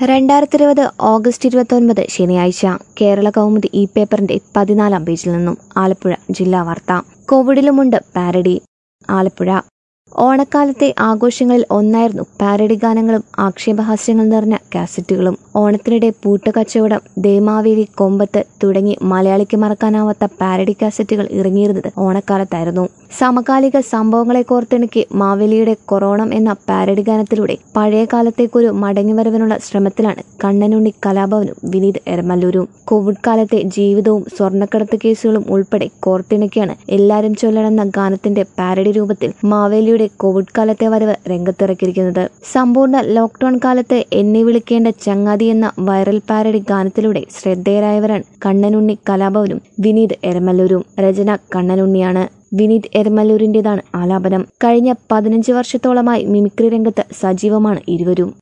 രണ്ടായിരത്തി ഇരുപത് ഓഗസ്റ്റ് ഇരുപത്തൊൻപത് ശനിയാഴ്ച കേരള കൗമുദി ഇ പേപ്പറിന്റെ പതിനാലാം പേജിൽ നിന്നും ആലപ്പുഴ ജില്ലാ വാർത്ത കോവിഡിലുമുണ്ട് പാരഡി ആലപ്പുഴ ഓണക്കാലത്തെ ആഘോഷങ്ങളിൽ ഒന്നായിരുന്നു പാരഡി ഗാനങ്ങളും ആക്ഷേപഹാസ്യങ്ങൾ നിറഞ്ഞ കാസറ്റുകളും ഓണത്തിനിടെ പൂട്ടുകച്ചവടം ദേമാവേലി കൊമ്പത്ത് തുടങ്ങി മലയാളിക്ക് മറക്കാനാവാത്ത പാരഡി കാസറ്റുകൾ ഇറങ്ങിയിരുന്നത് ഓണക്കാലത്തായിരുന്നു സമകാലിക സംഭവങ്ങളെ കോർത്തിണക്കി മാവേലിയുടെ കൊറോണം എന്ന പാരഡി ഗാനത്തിലൂടെ പഴയ കാലത്തേക്കൊരു മടങ്ങിവരവിനുള്ള ശ്രമത്തിലാണ് കണ്ണനുണ്ണി കലാഭവനും വിനീത് എരമല്ലൂരും കോവിഡ് കാലത്തെ ജീവിതവും സ്വർണ്ണക്കടത്ത് കേസുകളും ഉൾപ്പെടെ കോർത്തിണക്കിയാണ് എല്ലാരും ചൊല്ലണമെന്ന ഗാനത്തിന്റെ പാരഡി രൂപത്തിൽ മാവേലിയുടെ കോവിഡ് കാലത്തെ വരവ് രംഗത്തിറക്കിയിരിക്കുന്നത് സമ്പൂർണ്ണ ലോക്ക്ഡൌൺ കാലത്ത് എന്നെ വിളിക്കേണ്ട ചങ്ങാതി എന്ന വൈറൽ പാരഡി ഗാനത്തിലൂടെ ശ്രദ്ധേയരായവരാണ് കണ്ണനുണ്ണി കലാഭവനും വിനീത് എരമല്ലൂരും രചന കണ്ണനുണ്ണിയാണ് വിനീത് എരമല്ലൂരിന്റേതാണ് ആലാപനം കഴിഞ്ഞ പതിനഞ്ച് വർഷത്തോളമായി മിമിക്രി രംഗത്ത് സജീവമാണ് ഇരുവരും